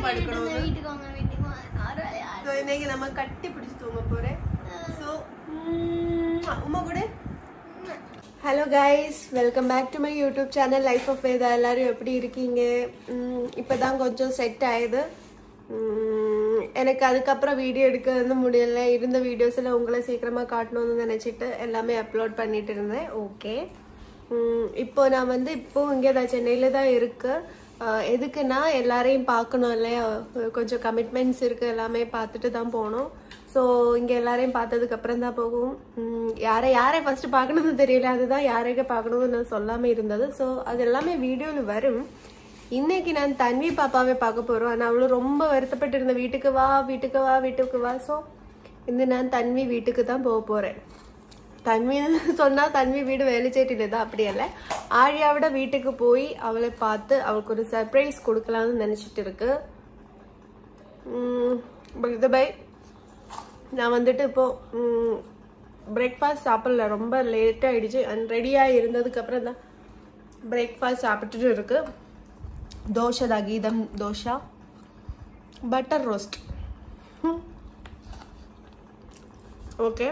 படுக்கணும் வீட்டுக்கு வாங்க வீட்டுக்கு வாங்க யாரும் யாரும் So, இன்னைக்கு நம்ம கட்டி பிடிச்சு தூங்க போறேன் ஸோ உமா கூட hello guys welcome back to my YouTube channel life of Veda எல்லாரும் எப்படி இருக்கீங்க உம், இப்பதான் கொஞ்சம் செட் ஆயுது உம், எனக்கு அதுக்கப்புறம் வீடியோ எடுக்க வந்து முடியல இருந்த வீடியோஸில் உங்களை சீக்கிரமாக காட்டணும்னு நினச்சிட்டு எல்லாமே அப்லோட் பண்ணிட்டு இருந்தேன் ஓகே இப்போ நான் வந்து இப்போ இங்கே தான் சென்னையில் தான் இருக்கு அஹ், எதுக்குன்னா எல்லாரையும் பார்க்கணும் இல்லையா கொஞ்சம் கமிட்மெண்ட்ஸ் இருக்கு எல்லாமே பார்த்துட்டு தான் போகணும் ஸோ இங்கே எல்லாரையும் பார்த்ததுக்கு அப்புறம் தான் போகும் உம், யாரை யாரை ஃபர்ஸ்ட் பார்க்கணும்னு தெரியல அதுதான் யாரைக்க பார்க்கணும்னு நான் சொல்லாமல் இருந்தது ஸோ அது எல்லாமே வீடியோவில் வரும் இன்னைக்கு நான் தன்வி பாப்பாவை பார்க்க போறோம் ஆனா அவளும் ரொம்ப வருத்தப்பட்டு இருந்த வீட்டுக்கு வா வீட்டுக்கு வா வீட்டுக்கு வா ஸோ இந்த நான் தன்வி வீட்டுக்கு தான் போக போறேன் தன்வி சொன்னா தன்வி வீடு வேலைச்சேட்டில தான் அப்படி இல்லை ஆழியாவோட வீட்டுக்கு போய் அவளை பார்த்து அவளுக்கு ஒரு சர்ப்ரைஸ் கொடுக்கலாம்னு நினைச்சிட்டு இருக்கு இது பை நான் வந்துட்டு இப்போ பிரேக்ஃபாஸ்ட் சாப்பிடல ரொம்ப லேட் ஆயிடுச்சு அண்ட் ரெடியாக இருந்ததுக்கு அப்புறம் தான் பிரேக்ஃபாஸ்ட் சாப்பிட்டுட்டு இருக்கு தோசை தான் கீதம் dosa butter roast okay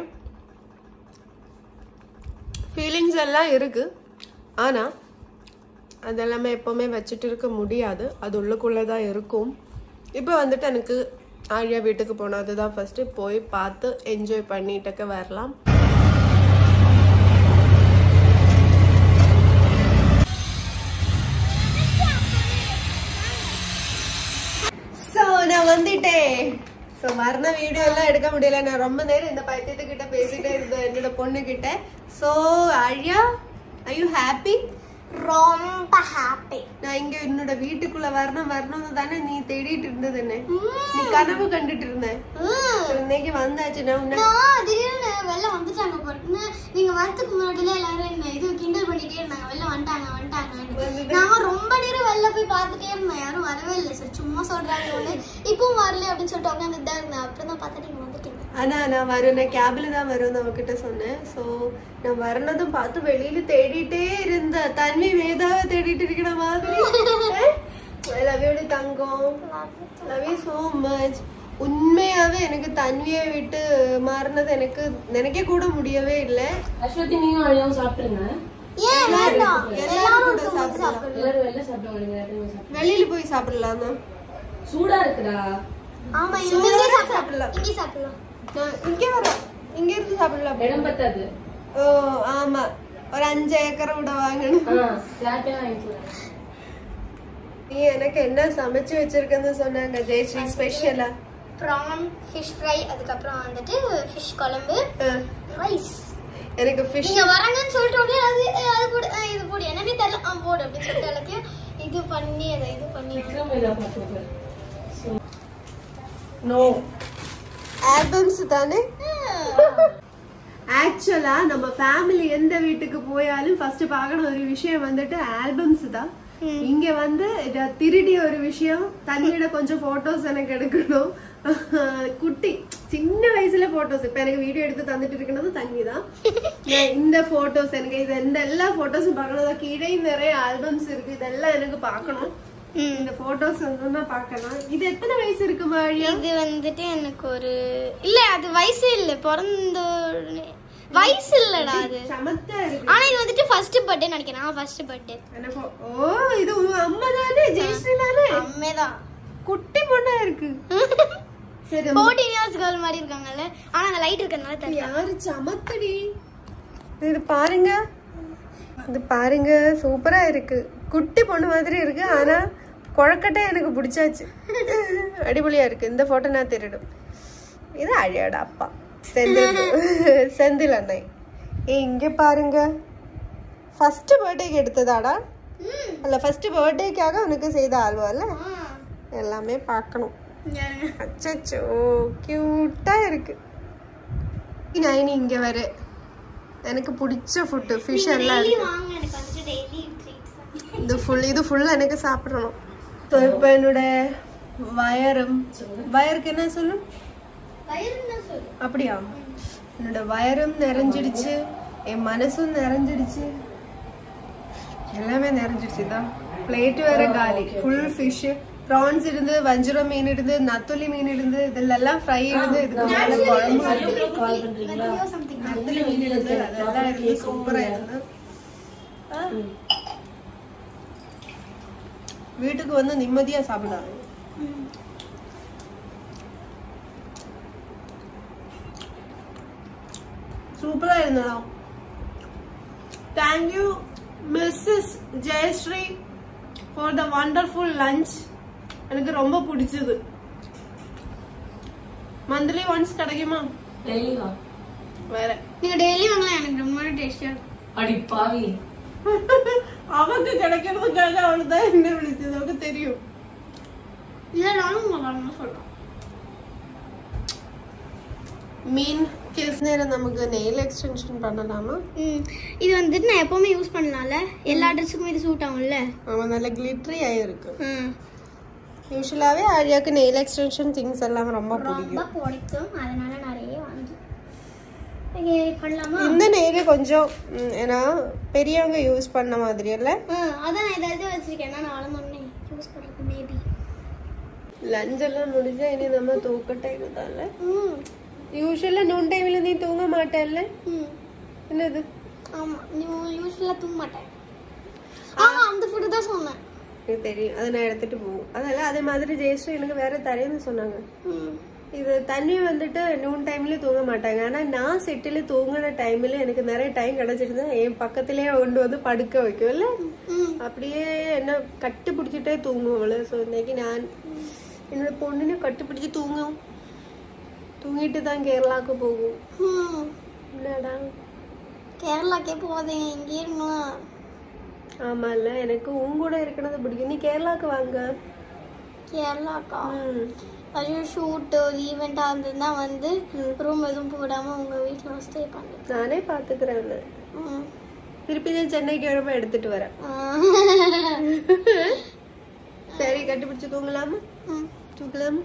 feelings எல்லாம் இருக்கு ஆனால் அதெல்லாமே எப்போவுமே வச்சுட்டு இருக்க முடியாது அது உள்ளுக்குள்ளே தான் இருக்கும் இப்போ வந்துட்டு எனக்கு ஆழியா வீட்டுக்கு போனோம் அதுதான் ஃபஸ்ட்டு போய் பார்த்து என்ஜாய் பண்ணிட்டுக்க வரலாம் ஸோ நான் வந்துட்டேன் ஸோ மரண வீடியோ எல்லாம் எடுக்க முடியல நான் ரொம்ப நேரம் இந்த பைத்தியத்துக்கிட்ட பேசிட்டே இருந்தேன் என்னோட பொண்ணு கிட்ட ஸோ ஆழியா ஐ யூ ஹாப்பி ரொம்ப ஹாப்பி நான் இங்க என்னோட வீட்டுக்குள்ள வரணும் வரணும்னு தானே நீ தேடிட்டு இருந்தது என்ன நீ கனவு கண்டுட்டு இருந்த So, இன்னைக்கு வந்தாச்சு நான் உன்னை நான் திடீர்னு வெளில வந்துட்டாங்க போட்டு நீங்க வரதுக்கு முன்னாடில எல்லாரும் என்ன இது கிண்டல் பண்ணிட்டே இருந்தாங்க வெளில வந்துட்டாங்க வந்துட்டாங்க நான் ரொம்ப நேரம் வெளில போய் பார்த்துட்டே இருந்தேன் யாரும் வரவே இல்லை சார் சும்மா சொல்றாங்க ஒண்ணு இப்பவும் வரல அப்படின்னு சொல்லிட்டு உட்காந்துட்டு தான் இருந்தேன் அப்புறம் தான் பார்த்தா நீங்க வந்துட்டீங்க ஆனா நான் வரும் நான் கேப்ல தான் வரும் அவகிட்ட சொன்னேன் ஸோ நான் வரனதும் பார்த்து வெளியில தேடிட்டே இருந்த தன்வி வேதாவை தேடிட்டு இருக்கிற மாதிரி லவ் யூ தங்கம் லவ் யூ சோ மச் உண்மையாவே எனக்கு தன்வியை விட்டு மாறினது எனக்கு நினைக்க கூட முடியவே இல்லை அஸ்வதி நீயும் அழியாவும் சாப்பிட்டுருங்க ஏன் வேண்டாம் எல்லாரும் கூட சாப்பிடலாம் எல்லாரும் வெளில சாப்பிடுவாங்க நீங்க எல்லாரும் சாப்பிடுங்க வெளியில போய் சாப்பிடலாம் தான் சூடா இருக்குடா ஆமா சூடா இங்கே சாப்பிடலாம். சாப்பிடலாம் இங்கே சாப்பிடலாம் நான் இங்கே வரேன் இங்க இருந்து சாப்பிடலாம் இடம் பத்தாது ஓ ஆமா ஒரு அஞ்சு ஏக்கரை விட வாங்கணும் ஆ ஃபிளாட்டே வாங்கிக்கலாம் நீ எனக்கு என்ன சமைச்சு வச்சிருக்கன்னு சொன்னாங்க ஜெயஸ்ரீ ஸ்பெஷலா ப்ரான் ஃபிஷ் ஃப்ரை அதுக்கப்புறம் வந்துட்டு ஃபிஷ் குழம்பு ரைஸ் எனக்கு ஃபிஷ் நீங்க வரங்கன்னு சொல்லிட்டு உடனே அது அது போடு அஹ் இது போடு என்னன்னே தெரியல ஆ போடு அப்படின்னு சொல்லிட்டு எல்லாத்தையும் இது பண்ணி அதை இது பண்ணி விக்ரம் இதா பார்த்துருக்கேன் நோ ஆல்பம்ஸ் தானே ஆக்சுவலா நம்ம ஃபேமிலி எந்த வீட்டுக்கு போயாலும் ஃபர்ஸ்ட் பார்க்கணும் ஒரு விஷயம் வந்துட்டு ஆல்பம்ஸ் தான் இங்க வந்து இத திருடிய ஒரு விஷயம் தண்ணியோட கொஞ்சம் போட்டோஸ் எனக்கு எடுக்கணும் குட்டி சின்ன வயசுல போட்டோஸ் இப்ப எனக்கு வீடியோ எடுத்து தந்துட்டு இருக்கிறது தண்ணி தான் நான் இந்த போட்டோஸ் எனக்கு இது இந்த எல்லா போட்டோஸும் பார்க்கணும் கீழே நிறைய ஆல்பம்ஸ் இருக்கு இதெல்லாம் எனக்கு பார்க்கணும் இந்த போட்டோஸ் வந்து நான் பார்க்கலாம் இது எத்தனை வயசு இருக்கு மாழியா இது வந்துட்டு எனக்கு ஒரு இல்ல அது வயசு இல்ல பிறந்த உடனே- வயசு இல்லடா அது சமத்தா இருக்கு ஆனா இது வந்துட்டு ஃபர்ஸ்ட் பர்த்டே நினைக்கிறேன் ஃபர்ஸ்ட் பர்த்டே எனக்கு ஓ இது உங்க அம்மா தானே ஜெயஸ்ரீ தானே அம்மைதான் குட்டி பொண்ணா இருக்கு சரி ஃபோர்டீன் இயர்ஸ் கேர்ள் மாதிரி இருக்காங்கல்ல ஆனா அந்த லைட் இருக்கறனால தெரியல யாரு சமத்தடி இது பாருங்க இது பாருங்க சூப்பரா இருக்கு குட்டி பொண்ணு மாதிரி இருக்கு ஆனா கொழக்கட்டை எனக்கு பிடிச்சாச்சு அடிபொலியா இருக்கு இந்த போட்டோ நான் திருடும் இது அழியாட அப்பா செந்தில் செந்தில் அண்ணை ஏ இங்க பாருங்க ஃபர்ஸ்ட் பர்த்டேக்கு எடுத்ததாடா அல்ல ஃபர்ஸ்ட் பர்த்டேக்காக உனக்கு செய்த ஆல்வால எல்லாமே பார்க்கணும் அச்சோ கியூட்டா இருக்கு நைனி இங்க வர எனக்கு பிடிச்ச ஃபுட்டு ஃபிஷ் எல்லாம் இருக்கு வாங்க எனக்கு வந்துட்டு டெய்லி ட்ரீட்ஸ் இது ஃபுல் இது ஃபுல்லா எனக்கு சாப்பிடணும் ஸோ இப்போ என்னோட வயரும் வயருக்கு என்ன சொல்லும் வயிறுன்னு சொல்லு அப்படியா என்னோட வயரும் நிறைஞ்சிடுச்சு என் மனசும் நிறைஞ்சிடுச்சு எல்லாமே நிறைஞ்சிடுச்சு தான் பிளேட் வேற காலி ஃபுல் ஃபிஷ் ப்ரான்ஸ் இருந்து வஞ்சிரம் மீன் இருந்து நத்துளி மீன் இருந்து இதெல்லாம் ஃப்ரை இருந்து இதுக்கு மேல குழம்பு இருந்து, கால் பண்றீங்களா நத்துளி மீன் இருந்து அதெல்லாம் இருந்து சூப்பரா இருந்து ஆ. வீட்டுக்கு வந்து நிம்மதியா சாப்பிடலாம் சூப்பரா இருந்ததா thank you Mrs Jayashree for the wonderful lunch எனக்கு ரொம்ப பிடிச்சது மந்த்லி ஒன்ஸ் கிடைக்குமா டெய்லி வா வேற நீங்க டெய்லி வாங்கலாம் எனக்கு ரொம்ப டேஸ்டியா இருக்கும் அடி பாவி அவக்கு கிடைக்கிறதுக்காக அவளுக்கு தான் என்ன விழிச்சது அவளுக்கு தெரியும் இல்லைனாலும் உங்க வரணும் சொல்றேன் மீன் கிஸ் நேரம் நமக்கு நெயில் எக்ஸ்டென்ஷன் பண்ணலாமா ம், இது வந்துட்டு நான் எப்பவுமே யூஸ் பண்ணலாம்ல எல்லா ட்ரெஸ்ஸுக்கும் இது சூட் ஆகும்ல அவன் நல்ல கிளிட்ரி ஆயிருக்கு ம். யூஸ்வலாவே ஆரியாக்கு நெயில் எக்ஸ்டென்ஷன் திங்ஸ் எல்லாம் ரொம்ப ரொம்ப பிடிக்கும் பிடிக்கும் அதனால நிறைய வாங்கி ஓகே பண்ணலாமா இந்த நெயில் கொஞ்சம் ம், ஏன்னா பெரியவங்க யூஸ் பண்ண மாதிரி இல்ல ஆ, அதான் நான் இதை வச்சிருக்கேன் நான் வளர்ந்தோடனே யூஸ் பண்றது மேபி லஞ்ச் எல்லாம் முடிஞ்சா இனி நம்ம தூக்க டைம் தான்ல ம் யூஸ்வலா நூன் டைம்ல நீ தூங்க மாட்டேல்ல ம் என்னது ஆமா நீ யூஸ்வலாக தூங்க மாட்டேன் ஆமா அந்த ஃபுட்டு தான் சொன்னேன் எனக்கு தெரியும் அதை நான் எடுத்துட்டு போவோம் அதெல்லாம் அதே மாதிரி ஜெயஸ்ரீ எனக்கு வேற தரேன்னு சொன்னாங்க ம் இது தண்ணி வந்துட்டு நூன் டைம்ல தூங்க மாட்டாங்க ஆனா நான் செட்டில் தூங்குன டைம்ல எனக்கு நிறைய டைம் கிடைச்சிருந்தா என் பக்கத்திலேயே கொண்டு வந்து படுக்க வைக்கும்ல ம் அப்படியே என்ன கட்டு பிடிச்சிட்டே தூங்கும் அவளு ஸோ இன்னைக்கு நான் என்னோட பொண்ணுன்னு கட்டு பிடிச்சி தூங்கும் தூங்கிட்டு தான் கேரளாவுக்கு போகும் ம் என்னடா கேரளாக்கே போகாதீங்க இங்கே இருக்கலாம் ஆமால்ல எனக்கு உன் கூட இருக்கிறது பிடிக்கும் நீ கேரளாவுக்கு வாங்க கேரளாக்கா ம். ஐயோ ஷூட்டு ஈவெண்ட்டாக இருந்ததுன்னா வந்து ரூம் எதுவும் போடாமல் உங்கள் வீட்டில் ஸ்டே பண்ணு நானே பாத்துக்கிறேன் உன்னை. ம் திருப்பி நான் சென்னைக்கு வரும்போது எடுத்துட்டு வரேன் சரி கண்டுபிடிச்சு தூங்கலாமா ம். தூங்கலாமா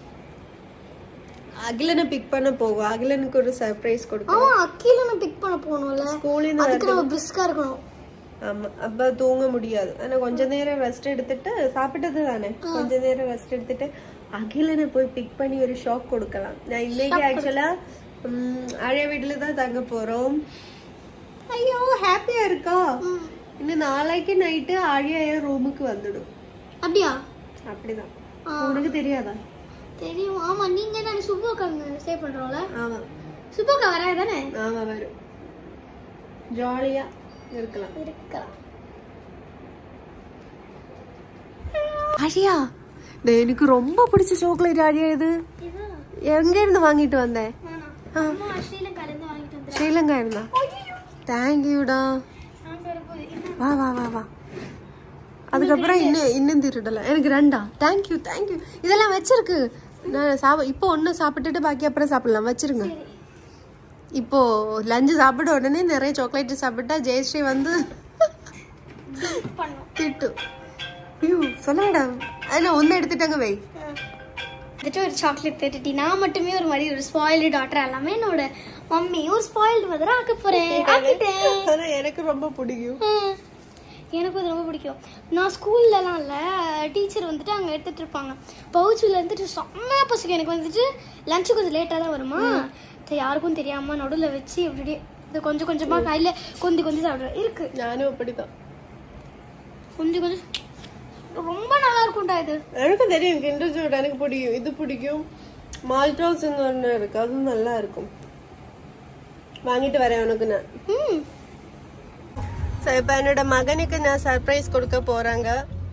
அகிலனை பிக் பண்ண போவோம் அகிலனுக்கு ஒரு சர்ப்ரைஸ் கொடுக்கும் ஆமா அக்கீல நான் பிக் பண்ண போகணும்ல ஸ்கூலில் அதுக்கு நம்ம பிரிஸ்கா இருக்கணும் ஆமா அப்ப தூங்க முடியாது ஆனா கொஞ்ச நேரம் ரெஸ்ட் எடுத்துட்டு சாப்பிட்டது தானே கொஞ்ச நேரம் ரெஸ்ட் எடுத்துட்டு அகிலனை போய் பிக் பண்ணி ஒரு ஷாக் கொடுக்கலாம் நான் இன்னைக்கு ஆக்சுவலா அழைய வீட்டுல தான் தங்க போறோம் ஐயோ ஹாப்பியா இருக்கா ம். இன்னும் நாளைக்கு நைட்டு ஆழியா என் ரூமுக்கு வந்துடும் அப்படியா அப்படிதான் உனக்கு தெரியாதா தெரியும் ஆமா நீங்க நான் சுப்போக்கா ஸ்டே பண்றோம்ல ஆமா சுப்போக்கா வராது தானே ஆமா வரும் ஜாலியா இருக்கலாம் இருக்கலாம் அழியா டேய், எனக்கு ரொம்ப பிடிச்ச சாக்லேட் அழியா இது இதுதான் எங்க இருந்து வாங்கிட்டு வந்தேன் வேணாம் அம்மா ஸ்ரீலங்கால இருந்து வாங்கிட்டு வந்துடுறேன் ஸ்ரீலங்கா இருந்தா தேங்க்யூடா நான் சொல்ல போகுது என்ன வா வா வா வா அதுக்கப்புறம் இன்னும் இன்னும் திருடலாம் எனக்கு ரெண்டா தேங்க்யூ தேங்க்யூ இதெல்லாம் வச்சிருக்கு நான் சாப்ப இப்போ ஒன்று சாப்பிட்டுட்டு பாக்கி அப்புறம் சாப்பிடலாம் வச்சிருங்க இப்போ லஞ்சு சாப்பிட உடனே நிறைய சாக்லேட் சாப்பிட்டா ஜெயஸ்ரீ வந்து பண்ணோம் திட்டு ஐயோ சொல்லடா அதில் ஒன்று எடுத்துட்டாங்க வை வந்துட்டு ஒரு சாக்லேட் தேட்டி நான் மட்டுமே ஒரு மாதிரி ஒரு ஸ்பாயில்டு டாட்டர் எல்லாமே என்னோட மம்மி ஒரு ஸ்பாயில்டு மதரா ஆக்க போறேன் ஆக்கிட்டேன் ஆனா எனக்கு ரொம்ப பிடிக்கும் ம். எனக்கும் அது ரொம்ப பிடிக்கும் நான் ஸ்கூல்லலாம் இல்லை டீச்சர் வந்துட்டு அங்கே எடுத்துட்டு இருப்பாங்க பவுச்சில் இருந்துட்டு செம்மையா பசிக்கும் எனக்கு வந்துட்டு லஞ்சு கொஞ்சம் லேட்டாக தான் வருமா அது யாருக்கும் தெரியாம நடுவில் வச்சு இப்படி இது கொஞ்சம் கொஞ்சமாக கையில் கொந்தி கொந்தி சாப்பிடுவேன் இருக்கு நானும் அப்படிதான் கொஞ்சம் கொஞ்சம் ரொம்ப நல்லா இருக்கும்டா இது எனக்கு தெரியும் கிண்டர் ஜோட் எனக்கு பிடிக்கும் இது பிடிக்கும் மால்டோஸ்ன்னு ஒன்று இருக்கு அதுவும் நல்லா இருக்கும் வாங்கிட்டு வரேன் உனக்கு நான் ம் ஸோ இப்போ என்னோட மகனுக்கு நான் சர்ப்ரைஸ் கொடுக்க போறாங்க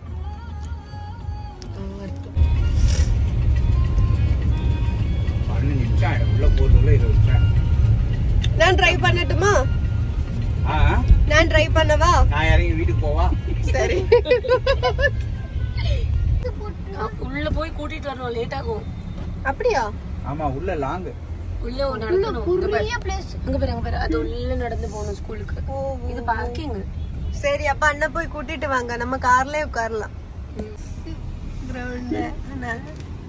பதினஞ்சு நிமிஷம் ஆயிடும் உள்ள போறதுக்குள்ள இருபது நிமிஷம் ஆயிடும். நான் ட்ரை பண்ணட்டுமா ஆ நான் ட்ரை பண்ணவா நான் இறங்கி வீட்டுக்கு போவா சரி உள்ள போய் கூட்டிட்டு வரணும் லேட் ஆகும் அப்படியா ஆமா உள்ள லாங்கு உள்ள நடக்கணும் இங்க பாரு. பெரிய பிளேஸ் அங்க பாரு அங்க பாரு அது உள்ள நடந்து போகணும் ஸ்கூலுக்கு இது பார்க்கிங் சரி அப்ப அண்ணன் போய் கூட்டிட்டு வாங்க நம்ம கார்லயே உட்காரலாம் கிரவுண்ட்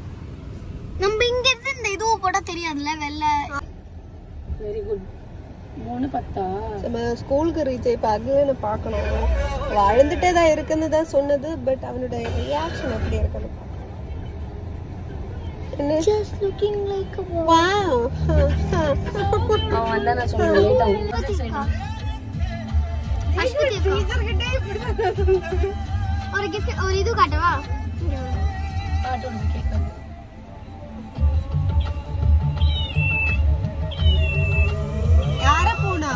நம்ம இங்க இருந்து இந்த இதுவும் போட்டா தெரியாதுல்ல வெள்ளை வெரி குட் மூணு பத்தா நம்ம ஸ்கூலுக்கு ரீச் ஆகி இப்போ அகிலனை பார்க்கணும் அவன் அழுந்துட்டே தான் இருக்குன்னு தான் சொன்னது பட் அவனோட ரியாக்ஷன் எப்படி இருக்குன்னு பார்க்கணும். என்ன ஜஸ்ட் லுக்கிங் லைக் Wow. அவன் வந்தா நான் சொல்லுவேன் லேட் ஆகும் அஸ்வதி ஒரு கிஃப்ட் ஒரு இது காட்டவா பாட்டு ஒன்று கேட்காது யார போனா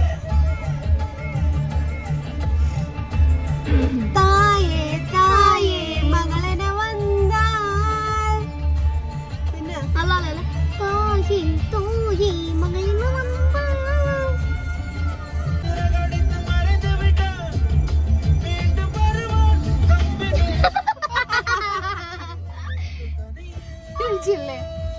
தாயே தாயே மகளன வந்தாள் என்ன நல்லா இல்ல தாயே தோயே மகளின் வந்தா இல்ல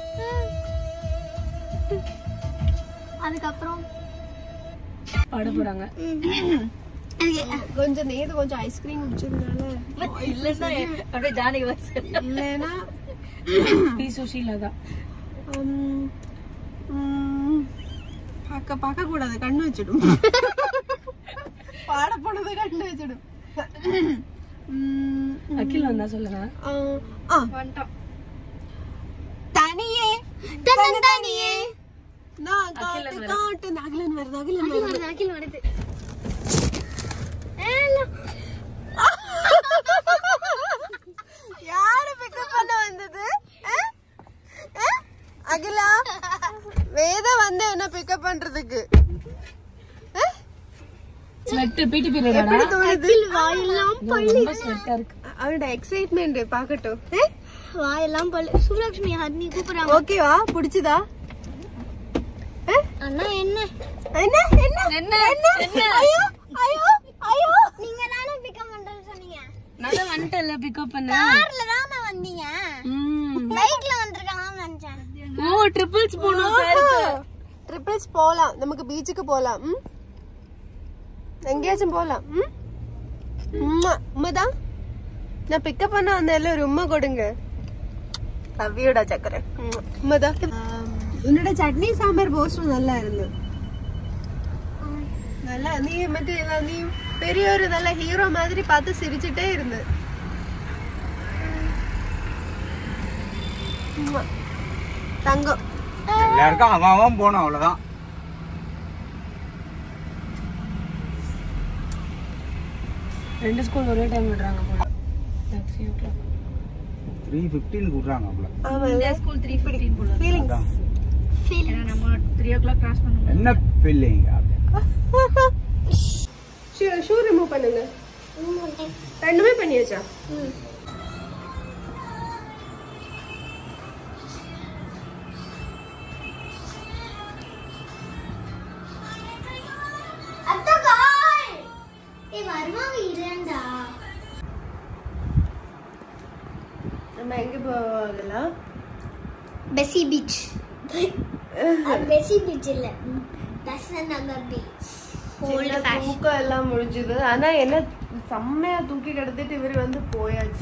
அதுக்கப்புறம் பாட போறாங்க கொஞ்சம் நேத்து கொஞ்சம் ஐஸ்கிரீம் குடிச்சதுனால இல்லன்னா அப்படியே ஜானகி வாசு இல்லைன்னா பி சுஷீலா தான் உம், உம், பார்க்க பார்க்க கூடாது கண்ணு வச்சிடும் பாட போனது கண்ணு வச்சிடும் உம், அகில் வந்தா சொல்லுங்க ஆ, ஆ. தனியே தனியே நான் காட்டு காட்டு நகலன் வருது அகிலன் வருது அகில் வருது யாரு பிக்கப் பண்ண வந்தது ஆ? ஆ? அகிலா வேத வந்து என்ன பிக்கப் பண்றதுக்கு ஆ? ஸ்வெட் பிடி பீரியடா எப்படி தோணுது வாயெல்லாம் ரொம்ப ஸ்வெட்டா இருக்கு அவனோட எக்ஸைட்மெண்ட் பாக்கட்டும் ஆ? வாயெல்லாம் பல்லு சுலக்ஷ்மி ஹர்னி கூப்பிடுறாங்க ஓகேவா பிடிச்சதா ஆ? அண்ணா என்ன என்ன என்ன என்ன என்ன ஐயோ ஐயோ ஐயோ நீங்க தானே பிக்கப் பண்றேன்னு சொன்னீங்க நான் தான் வந்துட்டேன்ல பிக்கப் பண்ண கார்ல தானே வந்தீங்க ம். பைக்ல வந்திருக்கலாம்னு நினைச்சேன் ஓ ட்ரிபிள்ஸ் போனோம் சாருக்கு ட்ரிபிள்ஸ் போலாம் நமக்கு பீச்சுக்கு போலாம் ம்? எங்கேயாச்சும் போலாம் ம்? உம்மா, உம்மாதான் நான் பிக்கப் பண்ண வந்தேன்ல ஒரு உம்மா கொடுங்க லவ்யூடா சக்கரை உம்மா, உம்மாதான் உன்னோட சட்னி சாம்பார் போஸ்டும் நல்லா இருந்து நல்லா நீ மட்டும் நீ பெரிய ஒரு நல்ல ஹீரோ மாதிரி பார்த்து சிரிச்சுட்டே இருந்து உம்மா. தங்கம் எல்லாருக்கும் அவன் அவன் போனோம் அவ்வளவுதான் ரெண்டு ஸ்கூல் ஒரே டைம் விடுறாங்க போல three o'clock three fifteen கூடுறாங்க அவ்வளோ ஆமால்ல ஸ்கூல் த்ரீ ஃபிஃப்டின் போல ஃபீலிங்ஸ் அதான். ஏன்னா நம்ம த்ரீ ஓ கிளாக் கிராஸ் பண்ணுவோம் என்ன ஃபீலிங் ஷூ ஷூ ரிமூவ் பண்ணுங்க ரெண்டுமே பண்ணியாச்சா அத்தா கால் ஏய் வருவாங்க இரண்டா நம்ம எங்க போகலாம் பெசி பீச் பெசி பீச் இல்ல தசன் நகர் பீச் சின்ன தூக்கம் எல்லாம் முடிஞ்சது ஆனா என்ன செம்மையா தூக்கி கிடந்துட்டு இவரு வந்து போயாச்சு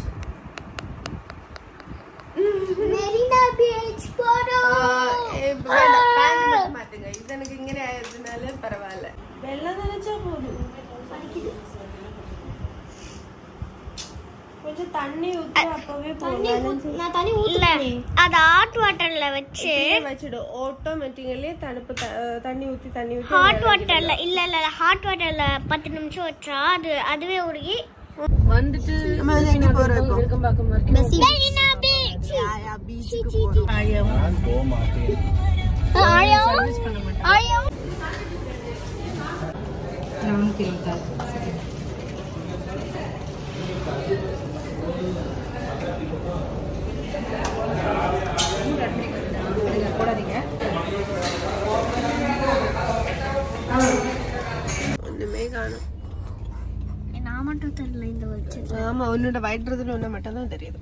மெரினா பீச் போறோம் ஆஹ் இப்ப வேண்டாம், pant மட்டும் மாத்துங்க இது எனக்கு இங்கே ஆயிருந்தனால பரவாயில்ல வெள்ளம் நினைச்சா போதும் கொஞ்சம் தண்ணி ஊத்தி அப்பவே போதும் நான் தண்ணி ஊத்துறேன் அது ஹாட் வாட்டர்ல வச்சு வச்சிடும் ஆட்டோமேட்டிக்கலி தணுப்பு த- தண்ணி ஊத்தி தண்ணி ஊத்தி ஹாட் வாட்டர்ல இல்ல இல்ல ஹாட் வாட்டர்ல பத்து நிமிஷம் வச்சா அது அதுவே உருகி வந்துட்டு நம்ம வந்து எங்க போறோம் இப்போ? விருக்கம் பார்க்கும் வரைக்கும் மெரினா பீச் பீச்சுக்கு போறோம் நான் போக மாட்டேன் ஆயம் சர்வீஸ் பண்ண மாட்டேன் ஆயம் நானூத்தி இருபத்தாறு போடாதீங்க ஒண்ணுமே காணும் நான் மட்டும் தெரியல இந்த வச்சு ஆமா உன்னோட வயிற்றுல ஒண்ணு மட்டும் தான் தெரியுது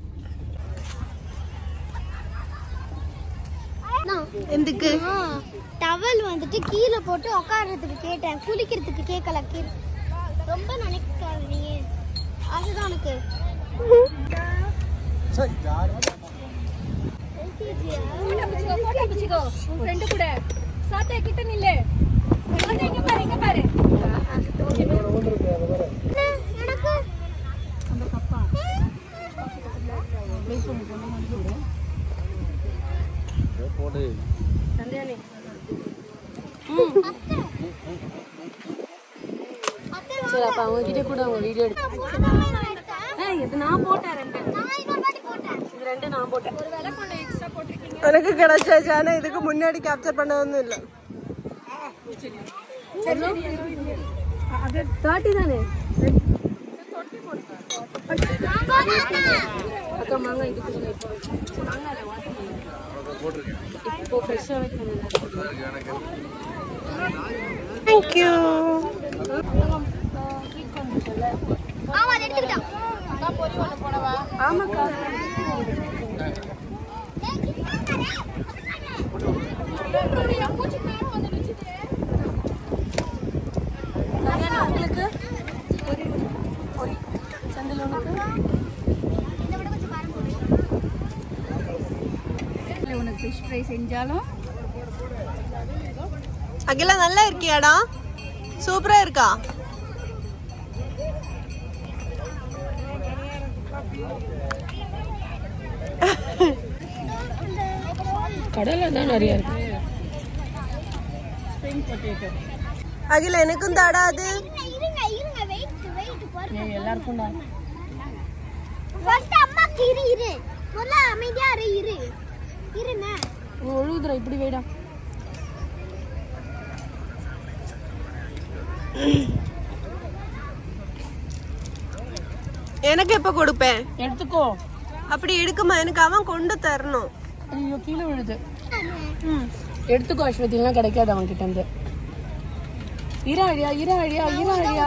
எதுக்கு டவல் வந்துட்டு கீழே போட்டு உட்கார்றதுக்கு கேட்டேன் குளிக்கிறதுக்கு கேட்கல கீழே ரொம்ப நினைக்காத நீ அதுதான் உனக்கு ஃப்ரெண்டு கூட சாத்தே கிட்ட நில்லு போடு சரி அப்ப அவங்க கிட்ட கூட அவங்க வீடியோ எடுத்து ஏய், இது நான் போட்டேன் ரெண்டு இது ரெண்டு நான் போட்டேன் எனக்கு கிடைச்சாச்சு ஆனா இதுக்கு முன்னாடி கேப்சர் பண்ணவும் இல்லை அது தேர்ட்டி தானே அக்கா மாங்காய் இதுக்கு கொஞ்சம் இப்போ வச்சு. மாங்காய் இல்லை, watermelon. இப்போ ஃப்ரெஷ்ஷாக வைக்கணும் தேங்க்யூ ஆமாக்கா கல்யாணம் உங்களுக்கு ஒரு ஒரு சந்தில் உனக்கு உனக்கு ஃபிஷ் ஃப்ரை செஞ்சாலும் அகிலா நல்லா இருக்கியாடா சூப்பரா இருக்கா கடலை தான் நிறைய இருக்கு அகிலா எனக்கும் தாடா அது இருங்க இருங்க வெயிட் வெயிட் பாருங்க ஏய், எல்லாருக்கும் தான் ஃபர்ஸ்ட் அம்மாக்கு இரு இரு முதல்ல அமைதியா இரு இரு இருங்க ஒழுகுதுரா இப்படி வைடா எனக்கு எப்ப கொடுப்பேன் எடுத்துக்கோ அப்படி எடுக்குமா எனக்கு அவன் கொண்டு தரணும் ஐயோ கீழே விழுது எடுத்துக்கோ அஸ்வதிலாம் கிடைக்காது அவன் கிட்ட இருந்து இரா அழியா இரா அழியா இரா அழியா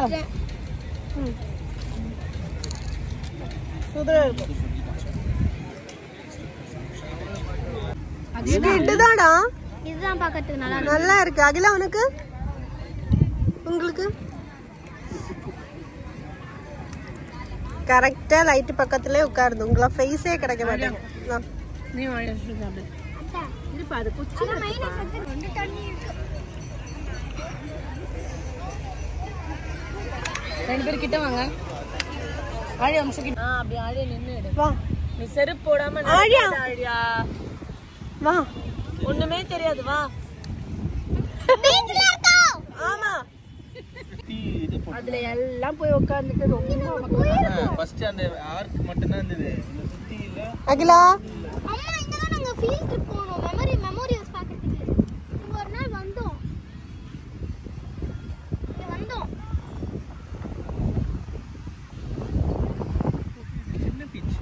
இது இதுதான்டா இதுதான் பார்க்கறதுக்கு நல்லா நல்லா இருக்கு அகிலா உனக்கு உங்களுக்கு கரெக்டா லைட் பக்கத்துலயே உட்காருது உங்கள ஃபேஸே கிடைக்க மாட்டேங்குது நீ வாழை அஸ்வதி சாப்பிடு இருப்பா அது குச்சி வந்து தண்ணி இருக்கு ரெண்டு பேரும் கிட்ட வாங்க ஆழி அம்சம் கிட்ட ஆ அப்படி ஆழியா நின்னு எடு வா நீ செருப்பு போடாம ஆழியா. நடக்காத ஆழியா வா ஒண்ணுமே தெரியாது வா ஆமா அதுல எல்லாம் போய் உட்கார்ந்துட்டு ரொம்ப ஃபர்ஸ்ட் அந்த ஆர்க் மட்டும் தான் இருந்தது இந்த சுத்தி இல்ல அகிலா அம்மா இங்க தான் நாங்க ஃபீல்ட் ட்ரிப் போனோம் மெமரி மெமோரியல்ஸ் பார்க்கிறதுக்கு இங்க ஒரு நாள் வந்தோம் இங்க வந்தோம் சின்ன பீச்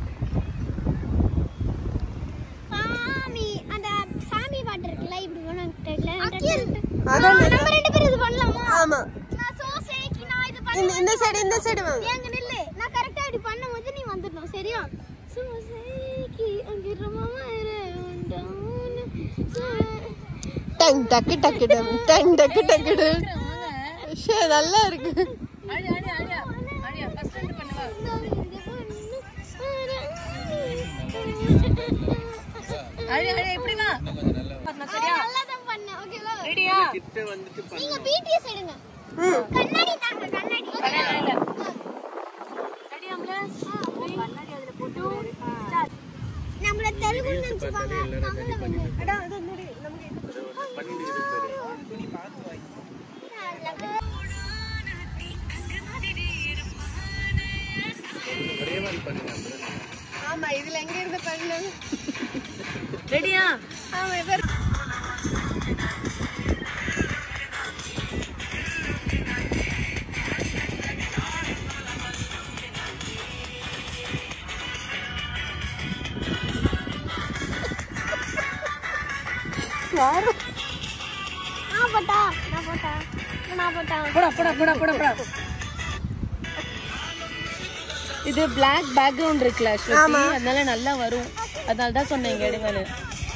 சாமி அந்த சாமி பாட்டு இருக்குல்ல இப்படி வேணும் அதான் நம்ம ரெண்டு பேரும் இது பண்ணலாமா ஆமா நான் சோசேக்கு நான் இது பண்ண இந்த இந்த சைடு இந்த சைடு வாங்க ஏங்க நில்லு நான் கரெக்டா இப்படி பண்ணும்போது நீ வந்துடணும் சரியா சோசேக்கு அங்கிரமாமா டங் டக்கு டக்கு டம் டங் டக்கு டக்கு டம் ஷே நல்லா இருக்கு ஆழியா ஆழியா ஆழியா ஆழியா ஃபர்ஸ்ட் ரெண்டு பண்ணுவா ஆழியா ஆழியா இப்படி வா பண்ண சரியா நல்லாதான் பண்ணேன் ஓகேவா ரெடியா கிட்ட வந்துட்டு பண்ணு. நீங்க பிடிஎஸ் எடுங்க ம் கண்ணாடி தாங்க கண்ணாடி ரெடியாம்ல கண்ணாடி அதுல போட்டு நம்மள தெலுங்கு நினைச்சுப்பாங்க தமிழ்ல வந்து அடா அது முடி நமக்கு பண்ணிட்டு இருக்கு பாரு. துணி பார்த்து வாங்கி. ஒரே மாதிரி பண்ணுங்க ஆமா இதுல எங்க இருந்து பண்ணு ரெடியா ஆமா இவர் நான் போட்டா நான் போட்டா நான் போட்டா போடா போடா போடா போடா போடா இது பிளாக் பேக்ரவுண்ட் இருக்குல்ல அஸ்வதி அதனால நல்லா வரும் அதனால தான் சொன்னேன் இங்க எடுங்கன்னு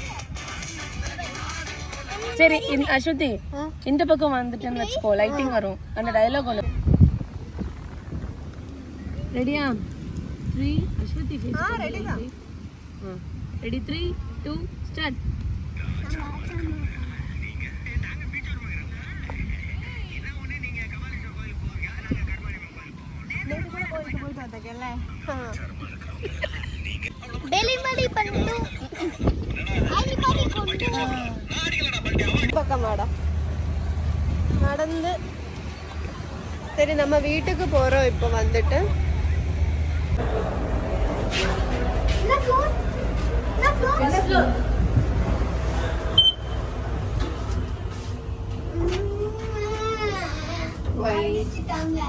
சரி இந்த- அஸ்வதி இந்த பக்கம் வந்துட்டேன்னு வச்சுக்கோ லைட்டிங் வரும் அந்த டயலாக் ஒன்று ரெடியா three Aswathi ready three two start delivery ಬಂದು ಅಡಿಬಡಿ ಕೊಟ್ಟು பக்கம் வாடா நடந்து சரி நம்ம வீட்டுக்கு போறோம் இப்போ வந்துட்டு நான் ஃபோன் நான் ஃபோன் வச்சிட்டாங்க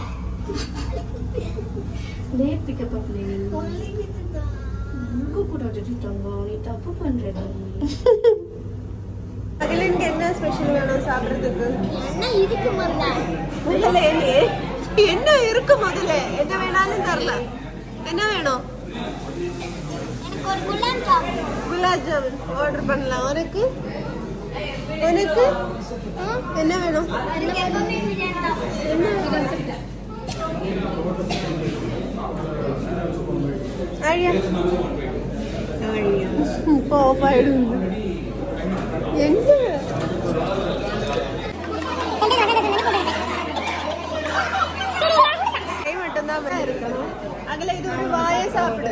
அகிலனுக்கு என்ன ஸ்பெஷல் வேணும் சாப்பிடுறதுக்கு என்ன இருக்கு மல்ல முதல்ல என்ன என்ன இருக்கு முதல்ல என்ன வேணாலும் தரலாம் என்ன வேணும் எனக்கு ஒரு குலாப் ஜாமுன் குலாப் ஜாமுன் ஆர்டர் பண்ணலாம் உனக்கு உனக்கு ஆ, என்ன வேணும் எனக்கு எப்பவுமே பிரியாணி தான் அழியா இப்போ ஆஃப் ஆயிடும் எங்க கை மட்டும்தான் மேல இருக்கணும் அகல இது ஒரு வாயை சாப்பிடு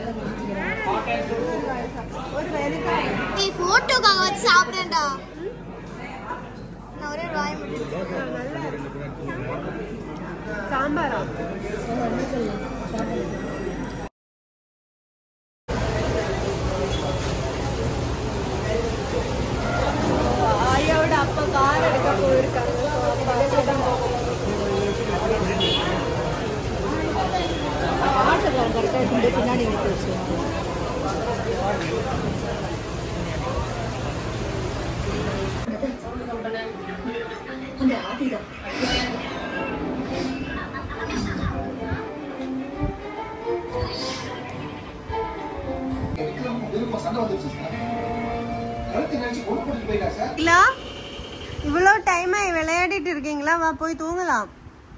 ஒரு வேலைக்காய் நீ போட்டோக்காக வச்சு சாப்பிடேன்டா நான் ஒரே ராய் மட்டும் நல்லா இருக்கு சாம்பாரா ஆயாவோட அப்பா கார் எடுக்க போயிருக்காங்க So, அப்பா அங்கதான் போகணும். இல்லா இவ்வளோ டைமா விளையாடிட்டு இருக்கீங்களா வா போய் தூங்கலாம்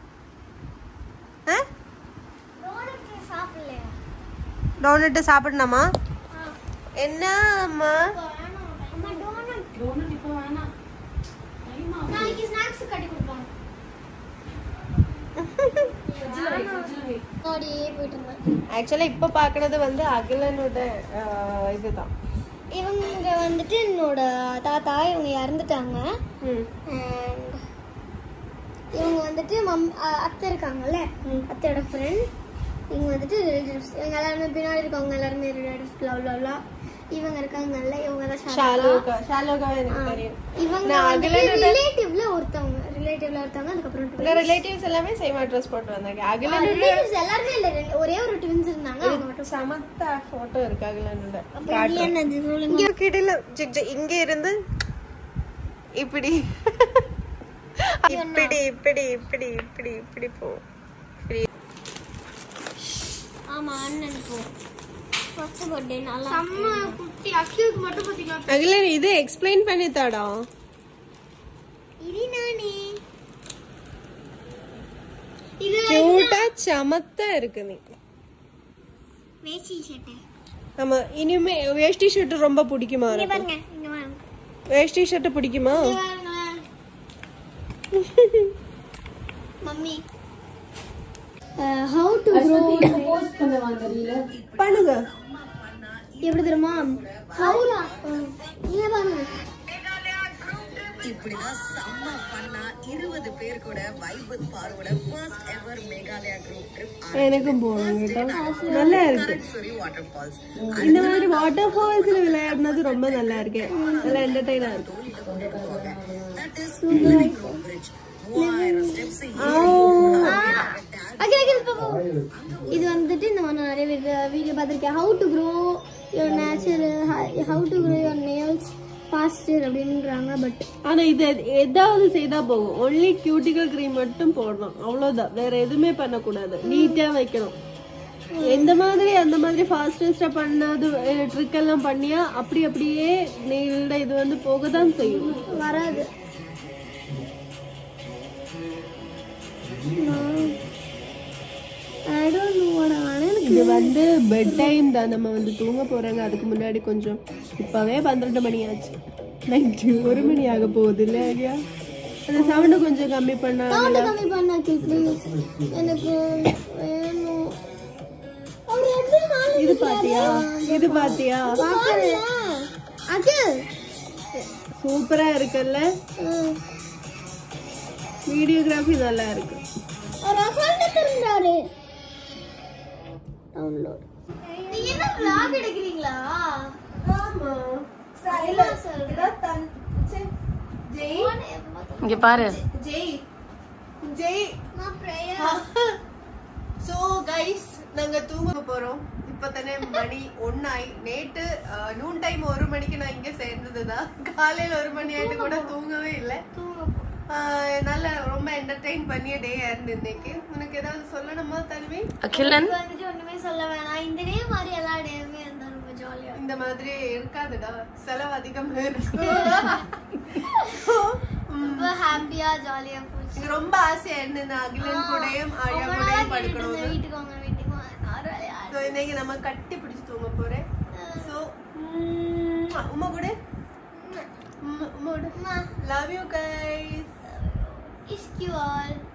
சாப்பிடலையா டோனட்டு சாப்பிடணுமா என்ன அம்மா அம்மா டோனட் நாளைக்கு ஸ்நாக்ஸ் கட்டி கொடுப்பாங்க ஓடியே போயிட்டு இருந்தேன் ஆக்சுவலா இப்ப பாக்குறது வந்து அகிலனோட ஆஹ், இதுதான் இவங்க வந்துட்டு என்னோட தாத்தா இவங்க இறந்துட்டாங்க ம். And இவங்க வந்துட்டு மம் அ- அத்தை இருக்காங்கல்ல அத்தையோட ஃப்ரெண்ட் இவங்க வந்துட்டு ரிலேட்டிவ்ஸ் இவங்க எல்லாருமே பின்னாடி இருக்கவங்க எல்லாருமே ரிலேட்டிவ்ஸ் blah blah blah இவங்க இருக்காங்கல்ல இவங்க தான் ஷாலோகா. ஷாலோகா ஷாலோகா எனக்கு ஆ. தெரியும் இவங்க நான் வந்துட்டு அகிலனோட ரிலேட்டிவ்ல ஒருத்தவங்க ரிலேட்டிவ்ல ஒருத்தவங்க அதுக்கப்புறம் இந்த ரிலேட்டிவ்ஸ் எல்லாமே சேமா ட்ரெஸ் போட்டு வந்தாங்க அகிலனோட ரிலேட்டிவ்ஸ் எல்லாருமே இல்ல ரெண்டு- ஒரே ஒரு ட்வின்ஸ் இருந்தாங்க அவங்க மட்டும் சமத்தா போட்டோ இருக்கு அகிலனோட அப்ப இது என்னது சொல்லுங்க இங்க கிடல ஜிக் ஜிக் இங்க இருந்து இப்படி இப்படி இப்படி இப்படி இப்படி இப்படி போ ஆமா அண்ணன் போ ஃபர்ஸ்ட் பர்த்டே நல்லா செம்ம குட்டி அக்ஷுக்கு மட்டும் பாத்தீங்களா அகிலன் இது எக்ஸ்பிளைன் பண்ணி தாடா இது நானே இது கியூட்டா சமத்தா இருக்கு நீ வேஷ்டி ஷர்ட் ஆமா இனிமே வேஷ்டி ஷர்ட் ரொம்ப பிடிக்குமா இங்க உனக்கு பாருங்க இங்க பாருங்க வேஷ்டி ஷர்ட் பிடிக்குமா இங்க பாருங்களேன் மம்மி ஹவு டு க்ரோ பண்ணுங்க எப்படி தெரியுமா ஹவு இங்க பாருங்க இப்படிதான் செம்ம ஃபன்னா இருபது பேர் கூட வைபத் பார்வோட first ever Meghalaya group trip எனக்கும் போகணும் கேட்டா நல்லா இருக்கு சரி வாட்டர் ஃபால்ஸ் இந்த மாதிரி வாட்டர் ஃபால்ஸ்ல விளையாடுனது ரொம்ப நல்லா இருக்கு நல்லா என்டர்டைனா இருக்கு தட் இஸ் குரூப் பிரிட்ஜ் மூவாயிரம் ஸ்டெப்ஸ் அகில அகில பாப்பா இது வந்துட்டு இந்த மாதிரி நான் நிறைய வீடியோ பார்த்துருக்கேன் how to grow your nature how to grow your nails faster அப்படின்றாங்க பட் ஆனா இது ஏதாவது செய்தா போகும் ஒன்லி கியூட்டிக்கல் கிரீம் மட்டும் போடணும் அவ்வளவுதான் வேற எதுவுமே பண்ணக்கூடாது நீட்டா வைக்கணும் எந்த மாதிரி அந்த மாதிரி ஃபாஸ்டஸ்டா பண்ணது ட்ரிக் எல்லாம் பண்ணியா அப்படி அப்படியே நெயிலோட இது வந்து போக தான் செய்யும் வராது ஐ டோன்ட் நோ வாட் ஆனா இது வந்து பெட் டைம் தான் நம்ம வந்து தூங்க போறாங்க அதுக்கு முன்னாடி கொஞ்சம் இப்பவே பன்னிரெண்டு மணி ஆச்சு நைட்டு ஒரு மணி ஆக போகுது இல்ல ஐயா அந்த சவுண்டு கொஞ்சம் கம்மி பண்ணா சவுண்ட் கம்மி பண்ண ப்ளீஸ் எனக்கு வேணும் இது பாத்தியா இது பாத்தியா அது சூப்பரா இருக்குல்ல வீடியோகிராஃபி நல்லா இருக்கு இருந்தாரு டவுன்லோட் நீங்க என்ன vlog எடுக்கிறீங்களா ஆமா இல்ல சொல்றேன் ஜெய் இங்க பாரு ஜெய் ஜெய் நான் prayer சோ கைஸ் நாங்க தூங்க போறோம் இப்ப தானே மணி ஒன்னாய் நேத்து நூன் டைம் ஒரு மணிக்கு நான் இங்க சேர்ந்ததுதான் காலையில ஒரு மணி ஆயிட்டு கூட தூங்கவே இல்லை நல்ல ரொம்ப என்டர்டெயின் பண்ணிய டே இருந்து இன்னைக்கு உனக்கு ஏதாவது சொல்லணுமா தனிமை அகிலன் இப்ப வந்துட்டு ஒண்ணுமே சொல்ல வேணாம் இந்த டே மாதிரி எல்லா டேயுமே இருந்தா ரொம்ப ஜாலியா இந்த மாதிரி இருக்காதுடா செலவு அதிகமா இருக்கு ரொம்ப ஹாப்பியா ஜாலியா போச்சு எனக்கு ரொம்ப ஆசையா இருந்தது அகிலன் கூடயும் ஆயா ரொம்ப நாளா கூடயும் கேட்டுட்டு இருந்தேன், படுக்கணும் வீட்டுக்கு வாங்க வீட்டுக்கு வாங்க நான் வேலையா So, இன்னைக்கு நம்ம கட்டி பிடிச்சு தூங்க போறேன் சோ உமா கூட உம்மா கூட love you guys Is you all.